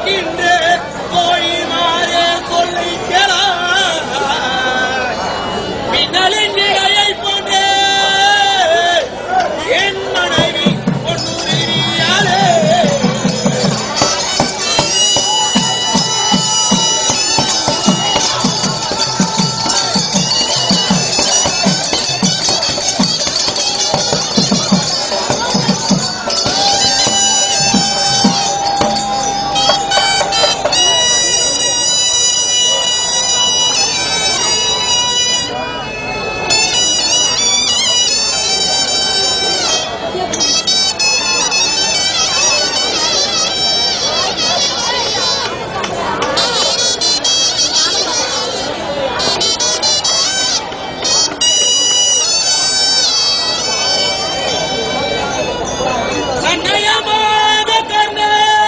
இருக்கின்ற கோழிமாரே சொல்லிக்கிறார் மின்னலின் நிலையை போன்றே என் மனைவி பொன்னுரியாலே கண்ணயமாக கண்ணே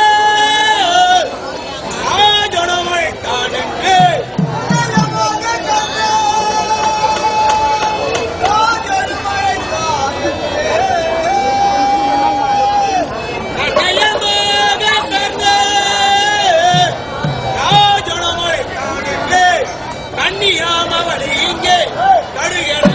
ஆஜனமை தானே கண்ணயமாக கண்ணே ஆஜனமை தானே கண்ணியாமவளி இங்கே கடுகட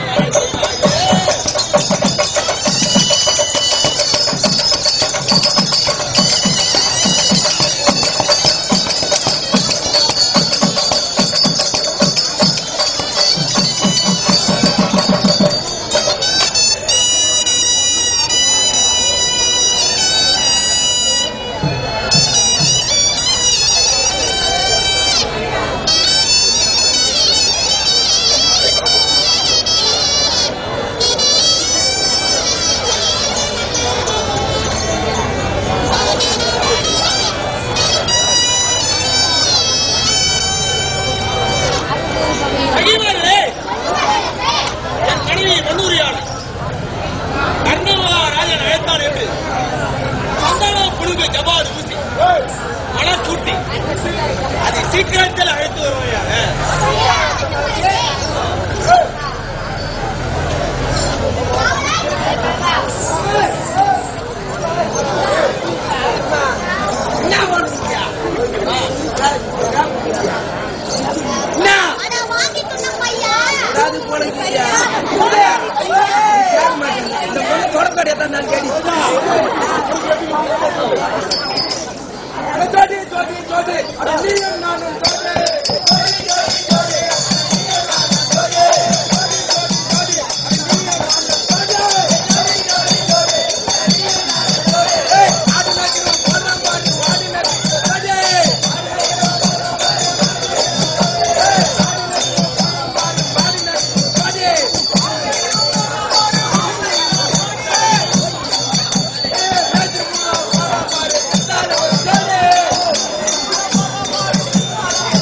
சகிவர்களே என் மனைவி மன்னூரியாளர் கர்ணமகாராஜன் அழைத்தான் என்று சந்தன புழுகு ஜபாது ஊசி மலச்சூட்டி அதை சீக்கிரத்தில் அழைத்து வருவாயாக என்ன பண்ணுறியா? என்ன அட வாங்கி சொன்ன பையா ஏதாவது போனீங்க இந்த பொண்ணு தொடக்கடியா தான் நான் கேடி ஜோடி ஜோடி ஜோடி அட நீயும் நானும் ஜோடி அட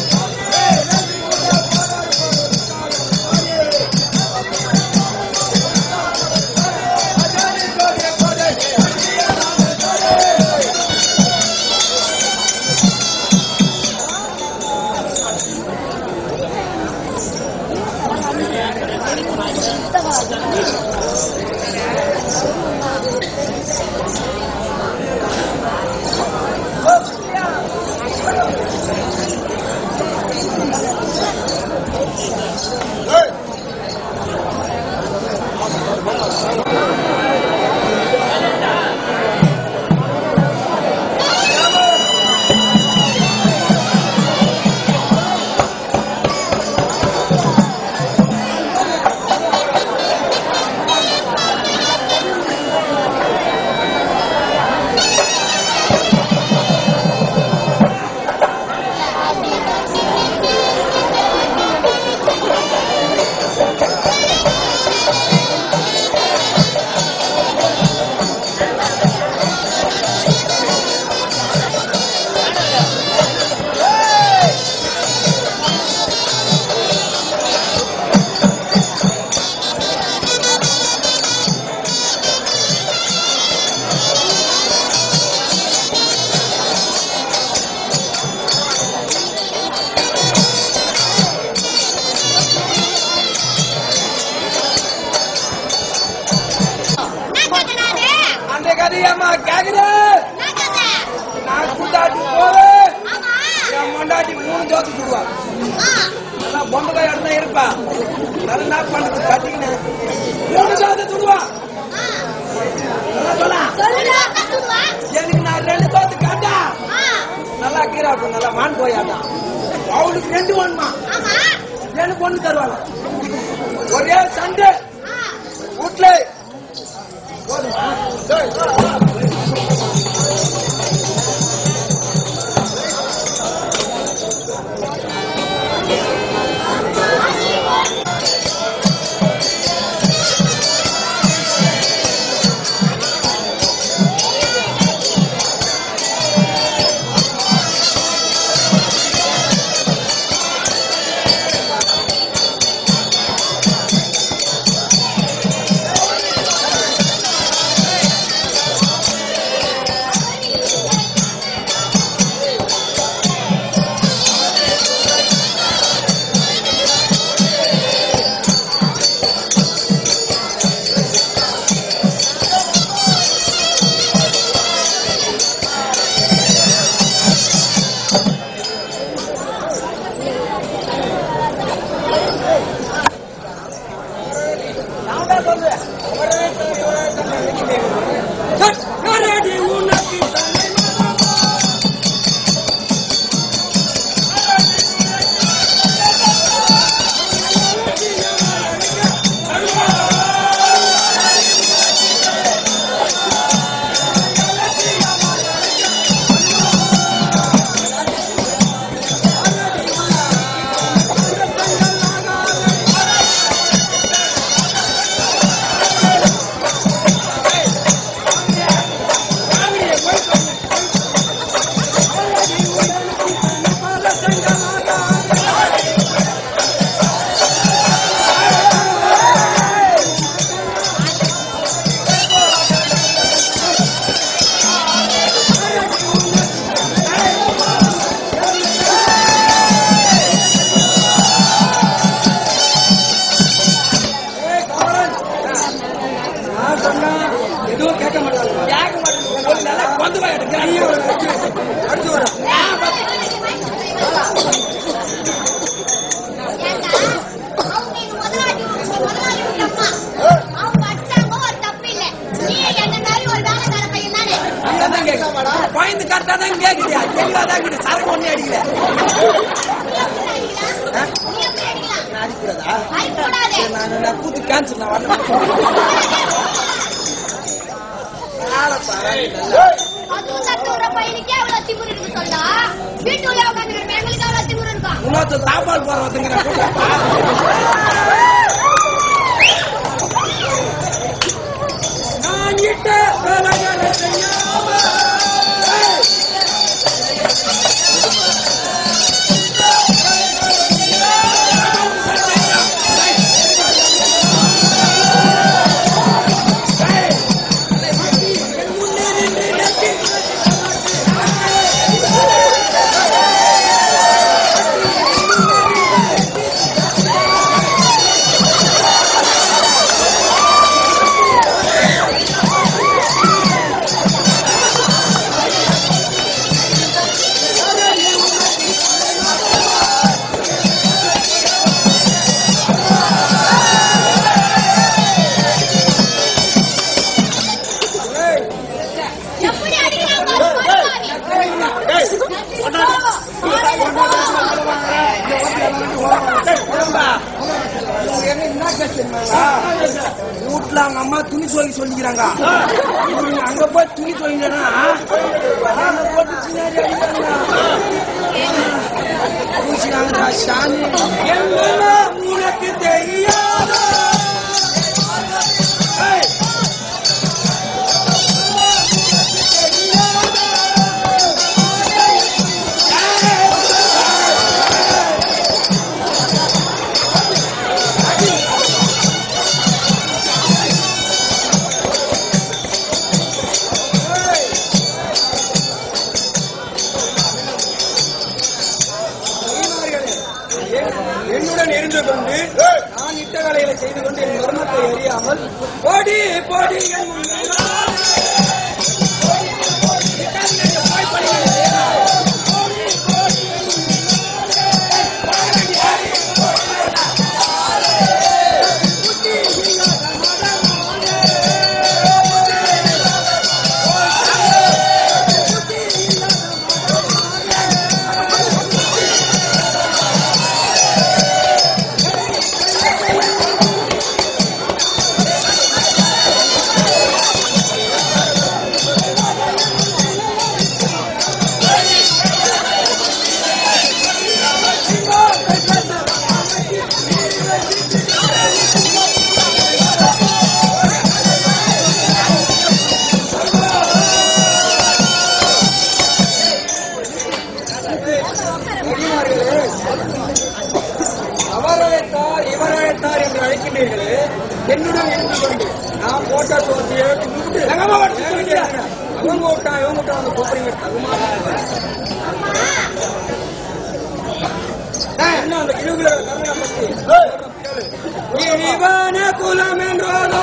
அது என்ன பண்ணுது கட்டிக்கினேன் மூணு சாத துடுவா சொல்லா சொல்லுடா தத்துவா எனக்கு நான் ரெண்டு சோத்து காட்டா ஆ நல்லா கீரா இருக்கும் நல்லா வான் போயாதான் அவளுக்கு ரெண்டு வேணுமா ஆமா எனக்கு ஒண்ணு தருவாங்க ஒரே சண்டை ஆ வீட்டுல நான் சொன்னா எதுவும் கேட்க மாட்டாங்க கேட்க மாட்டாங்க ஒரு நல்லா கொண்டு போய் எடுக்கிறாங்க அடுத்து வர ஏண்டா அவங்க எங்க முதலாளி உங்க முதலாளி உங்க அம்மா அவங்க அடிச்சாங்க ஒரு தப்பு இல்ல நீ என்ன மாதிரி ஒரு வேலைக்கார பையன் தானே அங்கதான் கேட்க பாயிண்ட் கரெக்டா தான் கேக்குறியா தெளிவா தான் கேட்டு சரக்கு ஒண்ணே அடிக்கல நீ எப்படி அடிக்கலாம் நீ எப்படி அடிக்கலாம் நான் அடிக்கிறதா அடிக்கூடாது நான் நான் கூத்து கேன்சல் நான் வரல ஆளை பாரு, நல்லா. அதுவும் தட்டுற பையனுக்கே அவ்வளவு திமிரு இருக்கு சொல்றா வீட்டுல உட்காந்து எங்களுக்கு அவ்வளவு திமிரு இருக்கும் இன்னொருத்தர் தாப்பால் போற ஒருத்தங்க நான் இட்ட வேலைகளை செய்யாம எப்படி அடிக்கிறாங்க பாரு, வீட்டுல அவங்க அம்மா துணி துவைக்க சொல்லிக்கிறாங்க இவனுங்க அங்க போய் துணி துவைங்கன்னா போட்டு பின்னாடி அடிக்கிறாங்க. பூசினாங்கடா சாமி எல்லாம் உனக்கு தெரியாதா ஏய். என்னுடன் இருந்து கொண்டு நான் இட்ட வேலைகளை செய்து கொண்டு என் மர்மத்தை அறியாமல் போடி போடி என் முன்னாலே. போடி, போடி, இட்டாங்க, போய் படிங்க, செய்யலாம். போடி, போடி, என் முன்னாலே. போடி, போடி, போடி. பெரியமார்களே, அவர் அழைத்தார் இவர் அழைத்தார் என்று அழைக்கின்றீர்களே என்னுடன் இருந்து கொண்டு நான் போட்ட தோற்றியை கும்பிட்டு அவங்க விட்டா இவங்க விட்டா வந்து கூப்பிடுங்க தகுமாறு என்ன அந்த கிழங்குல கருணை பத்தி இனிவான குலம் என்றாலோ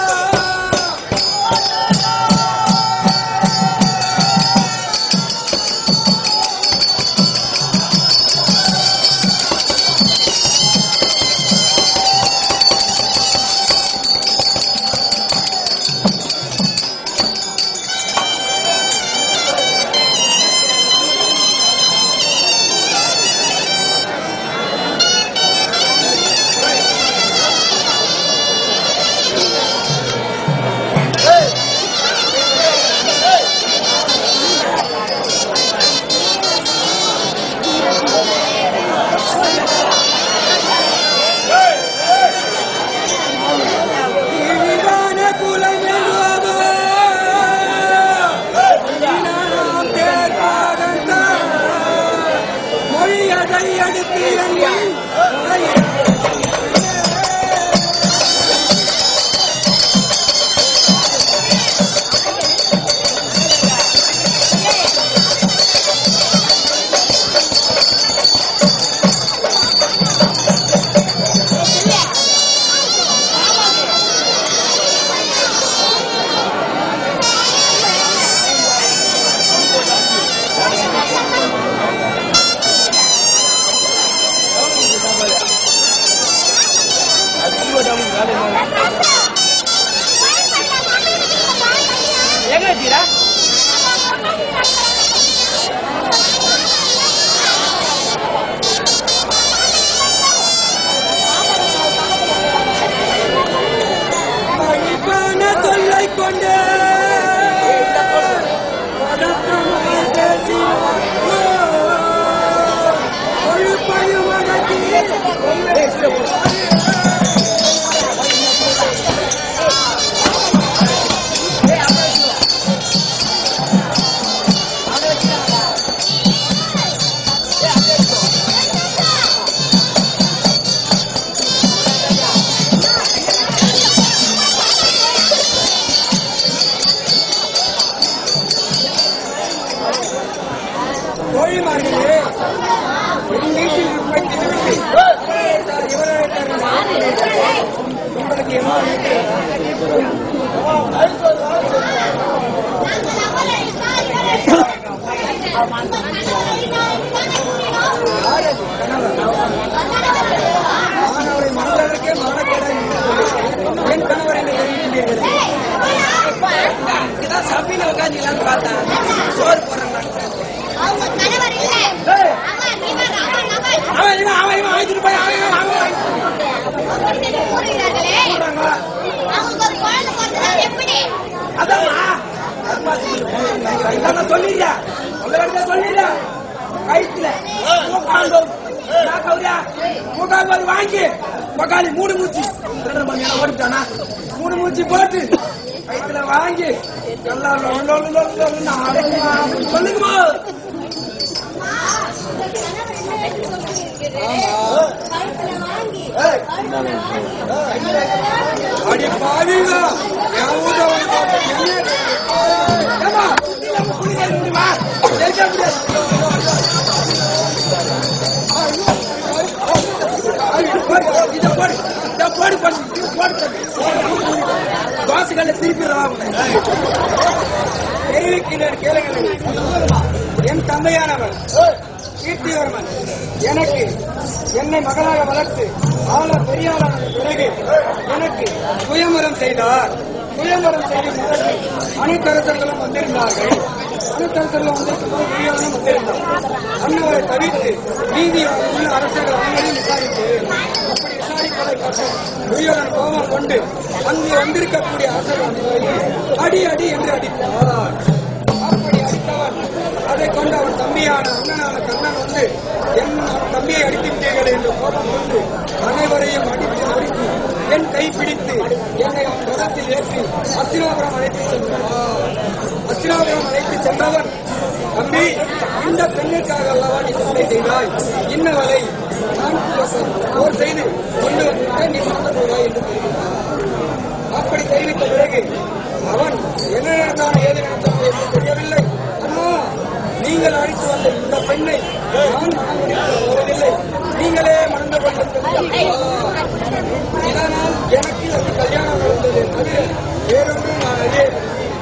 இனிவான குலம் என்றாலோ நாம் தேர்வாகத்தான் மொழியதை அடுத்து எங்கள் எங்க வச்சுக்கிறா மணிப்பான தொல்லை கொண்டு பதற்றமாய் பேசினார். கொழுப்பையும் அடக்கி கோழிமார்களே என் வீட்டில் உற்பத்தி விட்டு இவரழைத்தார் இவரழைத்தார் என்று ஆணையிட்டார். உங்களுக்கு என்ன யார் அது? கணவர். நான் அவரை மனதளவிற்கே மானக்கேடாய் நினைக்கிறேன். என் கணவர் என்னை தெரிவிக்கின்றீர்கள் இதான் சபையில உட்காந்துக்கலான்னு பார்த்தேன் சோறு போடுறேன் அவங்க கணவர் இல்ல அவன் இவர் அவன் அவன் அவன் இவன் அவன் இவன் வாங்கிட்டு போய் அவன் இவன் அவன் வாங்கிட்டு அப்படின்னு கூறுகிறார்களே போறாங்க. அவங்களுக்கு ஒரு குழந்தை பிறந்தது எப்படி அதாம்மா. அம்மா இதான் சொல்லிடுறா. உங்ககிட்ட சொல்லிடுறா. கயித்துல மூக்காங்கல். நான் கௌரியா, மூக்காங்கல் வாங்கி பக்காளி மூணு மூச்சு ரெண்டரை மணி நேரம் ஓடிட்டானா மூணு மூச்சு போட்டு கயித்துல வாங்கி நல்லா லொல் லொல் லொல் லொல்னு அடங்குமா அப்படின்னு சொல்லுங்கம்மா அடி பாவிங்க என் ஊட்ட வந்து பார்த்து என்ன ஏம்மா, சுத்தில நம்ம புலி கறி முடியுமா? ஜெயிக்க முடியாது. ஐயோ, போடு, இதை போடு, இதை போடு, போடு, இதை போடு, போடு. தோசைக்கல்ல திருப்பி வாங்க கேள்விக்கினர் கேளுங்கள் என் தந்தையானவர் கீர்த்திவர்மன் எனக்கு என்னை மகனாக வளர்த்து ஆள பெரியாளான பிறகு எனக்கு சுயமரம் செய்தார் சுயமரம் செய்யும் பிறகு அனைத்தரசர்களும் வந்திருந்தார்கள் அனைத்தரசர்களும் வந்திருக்கும் போது துரியோதனும் வந்திருந்தார் அன்னவரை தவிர்த்து நீதி உள்ள அரசர்கள் அனைவரையும் விசாரித்து அப்படி விசாரிப்பதை கண்டு துரியோதன் கோபம் கொண்டு அங்கு வந்திருக்கக்கூடிய அரசர்கள் அனைவரையும் அடி அடி என்று அடித்தார் அப்படி அடித்தவன் அதை கொண்டு அவன் தம்பியான அண்ணனான கண்ணன் வந்து என் தம்பியை அடித்துவிட்டீர்கள் என்று கோபம் கொண்டு அனைவரையும் அடித்து நொறுக்கி என் கை பிடித்து என்னை அவன் ரதத்தில் ஏற்றி அஸ்தினாபுரம் அழைத்து சென்றான் அஸ்தினாபுரம் அழைத்து சென்றவன் தம்பி இந்த பெண்ணிற்காக அல்லவா நீ சண்டை செய்தாய் இன்னவரை நான் போர் செய்து கொண்டு வந்துவிட்டு நீ மறந்து போவாய் என்று தெரிவித்தார் அப்படி தெரிவித்த பிறகு அவன் என்ன நடந்தான் ஏது நடந்தான் என்று தெரியவில்லை அண்ணா நீங்கள் அழைத்து வந்த இந்த பெண்ணை நான் மனம் முடித்து போவதில்லை நீங்களே மணந்து கொண்டிருந்தது இதனால் எனக்கு அது கல்யாணம் நடந்தது அது வேறொன்றும் நான் அறியேன்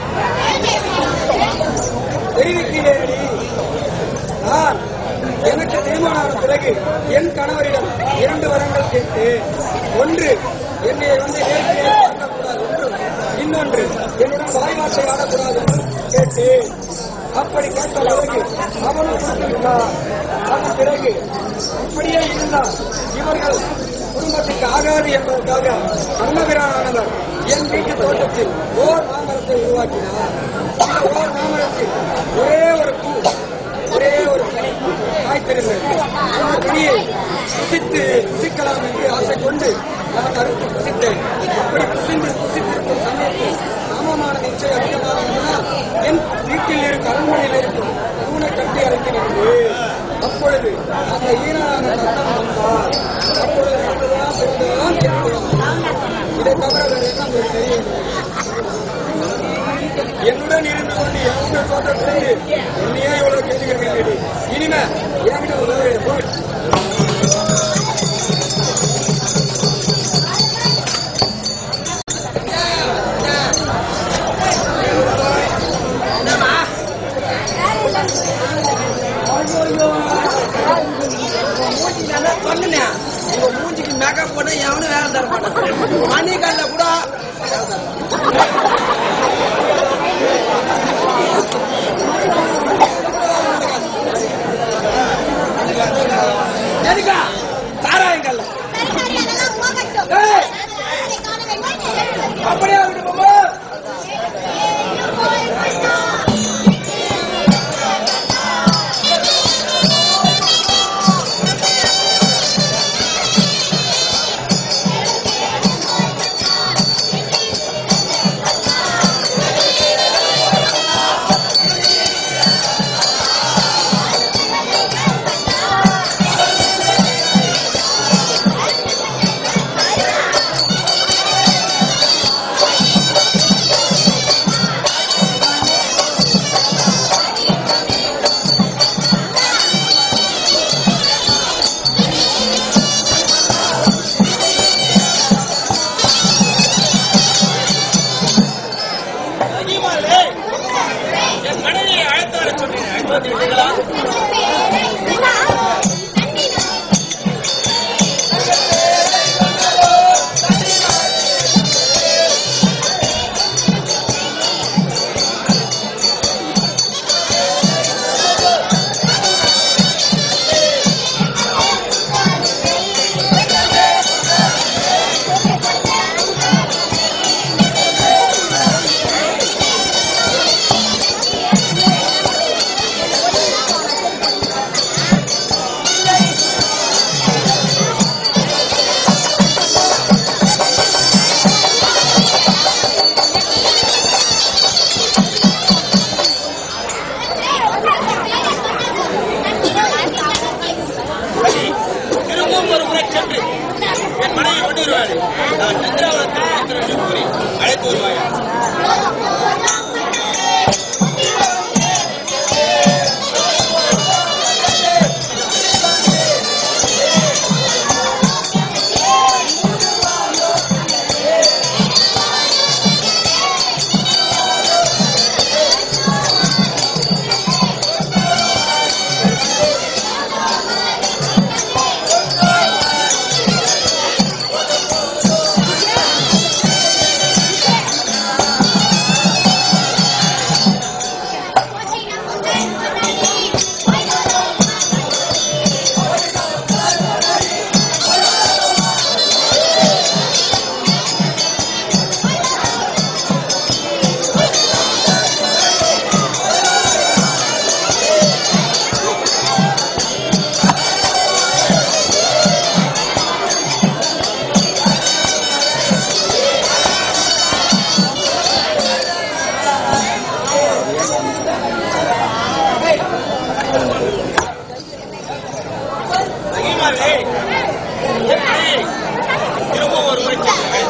தெரிவிக்கிறேனடி நான் எனக்கு திருமணமான பிறகு என் கணவரிடம் இரண்டு வரங்கள் கேட்டு ஒன்று என்னை வந்து நேருக்கு நேர் பார்க்கக்கூடாது என்றும் இன்னொன்று என்னுடன் வாய்வாட்டை ஆடக்கூடாது என்றும் கேட்டு அப்படி கேட்ட பிறகு அவனும் கொடுத்துவிட்டார் அதன் பிறகு இப்படியே இருந்தால் இவர்கள் குடும்பத்துக்கு ஆகாது என்பதற்காக அன்னபிரானவர் என் வீட்டு தோட்டத்தில் ஓர் மாமரத்தை உருவாக்கினார் இந்த ஓர் மாமரத்தில் ஒரே ஒரு பூ ஒரே ஒரு கனி காய்த்திருந்தது அந்த கனியை புசித்து புசிக்கலாம் என்று ஆசை கொண்டு நான் அறுத்து புசித்தேன் அப்படி புசிந்து புசித்திருக்கும் சமயத்தில் காமமான நிச்சயம் அதிகமானதுனால் என் வீட்டில் இருக்கும் அரண்மனையில் இருக்கும் தூணை கட்டி அழைக்கிறது அப்பொழுது அந்த ஈரான சட்டம் வந்தார் அப்பொழுது மட்டும்தான் தெரிந்ததான் என்னுடைய இதை தவிர வேறு என்ன உங்களுக்கு தெரியும் என்னுடன் இருந்து கொண்டு எவ்வளவு தோற்றத்திற்கு என்னையே இவ்வளவு கேள்விகள் கேள்வி இனிமே என்கிட்ட உதவி போய் சொன்னேன் உங்க மூஞ்சிக்கு மேக்கப் போட எவனும் வேற தர மாட்டான் மணி கல்ல கூட எதுக்கா சாராயங்கல்ல சரி, சரி, அதெல்லாம் போகட்டும். ஏய்! அதை காண வேண்டும். அப்படியே விட்டு போமா போய் கொண்டா. என் மனைவியை அழைத்து வர சொன்னீங்க அழைத்து வந்து விட்டீங்களா திரும்பவும் ஒரு முறை சென்று என் மனைவி கொண்டு வருவாரு நான் சந்திராவளத்தில் இருக்கிறேன் என்று கூறி அழைத்து வருவாயா Thank பூமாரி என் மனைவி திரும்ப ஒரு முறை சென்று